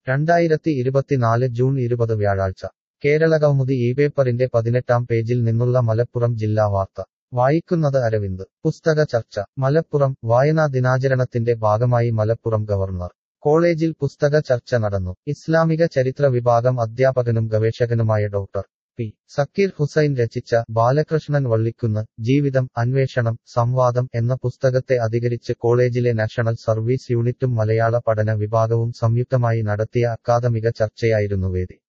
രണ്ടായിരത്തി ഇരുപത്തിനാല് ജൂൺ ഇരുപത് വ്യാഴാഴ്ച കേരളകൗമുദി ഈ പേപ്പറിന്റെ പതിനെട്ടാം പേജിൽ നിന്നുള്ള മലപ്പുറം ജില്ലാ വാർത്ത വായിക്കുന്നത് അരവിന്ദ് പുസ്തക ചർച്ച മലപ്പുറം വായനാ ദിനാചരണത്തിന്റെ ഭാഗമായി മലപ്പുറം ഗവർണർ കോളേജിൽ പുസ്തക ചർച്ച നടന്നു ഇസ്ലാമിക ചരിത്ര വിഭാഗം അധ്യാപകനും ഗവേഷകനുമായ ഡോക്ടർ പി സക്കീർ ഹുസൈൻ രചിച്ച ബാലകൃഷ്ണൻ വള്ളിക്കുന്ന് ജീവിതം അന്വേഷണം സംവാദം എന്ന പുസ്തകത്തെ അധികരിച്ച് കോളേജിലെ നാഷണൽ സർവീസ് യൂണിറ്റും മലയാള പഠന വിഭാഗവും സംയുക്തമായി നടത്തിയ അക്കാദമിക ചർച്ചയായിരുന്നു വേദി